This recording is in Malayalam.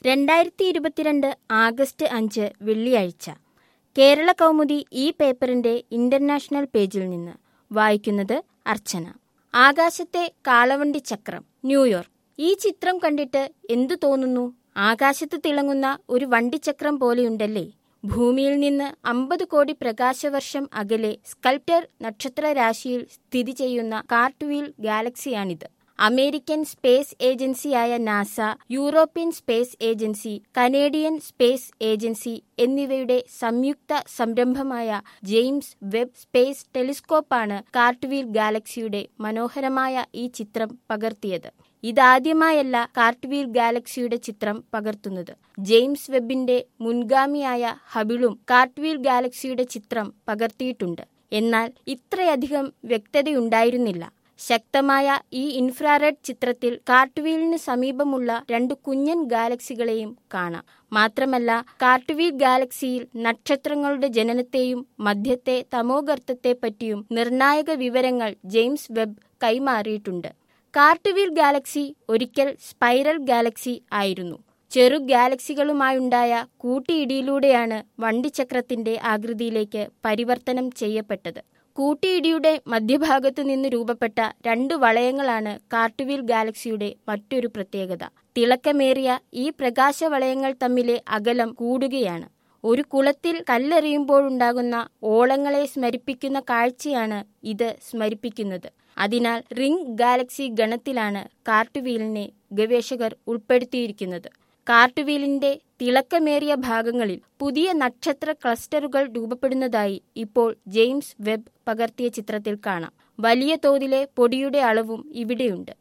രണ്ടായിരത്തി ഇരുപത്തിരണ്ട് ആഗസ്റ്റ് അഞ്ച് വെള്ളിയാഴ്ച കേരള കൗമുദി ഈ പേപ്പറിന്റെ ഇന്റർനാഷണൽ പേജിൽ നിന്ന് വായിക്കുന്നത് അർച്ചന ആകാശത്തെ കാളവണ്ടി ചക്രം ന്യൂയോർക്ക് ഈ ചിത്രം കണ്ടിട്ട് എന്തു തോന്നുന്നു ആകാശത്ത് തിളങ്ങുന്ന ഒരു വണ്ടിച്ചക്രം പോലെയുണ്ടല്ലേ ഭൂമിയിൽ നിന്ന് അമ്പത് കോടി പ്രകാശവർഷം അകലെ സ്കൾപ്റ്റർ നക്ഷത്രരാശിയിൽ സ്ഥിതി ചെയ്യുന്ന കാർട്ട്വീൽ ഗാലക്സിയാണിത് അമേരിക്കൻ സ്പേസ് ഏജൻസിയായ NASA European space agency Canadian space agency എന്നിവയുടെ സംയുക്ത സംരംഭമായ ജെയിംസ് വെബ് സ്പേസ് ടെലിസ്കോപ്പാണ് കാർട്ട്വീൽ ഗാലക്സിയുടെ മനോഹരമായ ഈ ചിത്രം പകർത്തിയത് ഇതാദ്യമായല്ല കാർട്ട്വീൽ ഗാലക്സിയുടെ ചിത്രം പകർത്തുന്നത് ജെയിംസ് വെബിന്റെ മുൻഗാമിയായ ഹബിളും കാർട്ട്വീൽ ഗാലക്സിയുടെ ചിത്രം പകർത്തിയിട്ടുണ്ട് എന്നാൽ ഇത്രയധികം വ്യക്തതയുണ്ടായിരുന്നില്ല ശക്തമായ ഈ ഇൻഫ്രാറെഡ് ചിത്രത്തിൽ കാർട്ട്വീലിന് സമീപമുള്ള രണ്ട് കുഞ്ഞൻ ഗാലക്സികളെയും കാണാം മാത്രമല്ല കാർട്ട്വീൽ ഗാലക്സിയിൽ നക്ഷത്രങ്ങളുടെ ജനനത്തെയും മധ്യത്തെ തമോഗർത്തത്തെ പറ്റിയും നിർണായക വിവരങ്ങൾ ജെയിംസ് വെബ് കൈമാറിയിട്ടുണ്ട് കാർട്ട്വീൽ ഗാലക്സി ഒരിക്കൽ സ്പൈറൽ ഗാലക്സി ആയിരുന്നു ചെറു ഗാലക്സികളുമായുണ്ടായ കൂട്ടിയിടിയിലൂടെയാണ് വണ്ടിച്ചക്രത്തിന്റെ ആകൃതിയിലേക്ക് പരിവർത്തനം ചെയ്യപ്പെട്ടത് കൂട്ടിയിടിയുടെ മധ്യഭാഗത്തു നിന്ന് രൂപപ്പെട്ട രണ്ട് വളയങ്ങളാണ് കാർട്ടുവീൽ ഗാലക്സിയുടെ മറ്റൊരു പ്രത്യേകത തിളക്കമേറിയ ഈ പ്രകാശവളയങ്ങൾ തമ്മിലെ അകലം കൂടുകയാണ് ഒരു കുളത്തിൽ കല്ലെറിയുമ്പോഴുണ്ടാകുന്ന ഓളങ്ങളെ സ്മരിപ്പിക്കുന്ന കാഴ്ചയാണ് ഇത് സ്മരിപ്പിക്കുന്നത് അതിനാൽ റിംഗ് ഗാലക്സി ഗണത്തിലാണ് കാർട്ടുവീലിനെ ഗവേഷകർ ഉൾപ്പെടുത്തിയിരിക്കുന്നത് കാർട്ടുവീലിന്റെ തിളക്കമേറിയ ഭാഗങ്ങളിൽ പുതിയ നക്ഷത്ര ക്ലസ്റ്ററുകൾ രൂപപ്പെടുന്നതായി ഇപ്പോൾ ജെയിംസ് വെബ് പകർത്തിയ ചിത്രത്തിൽ കാണാം വലിയ തോതിലെ പൊടിയുടെ അളവും ഇവിടെയുണ്ട്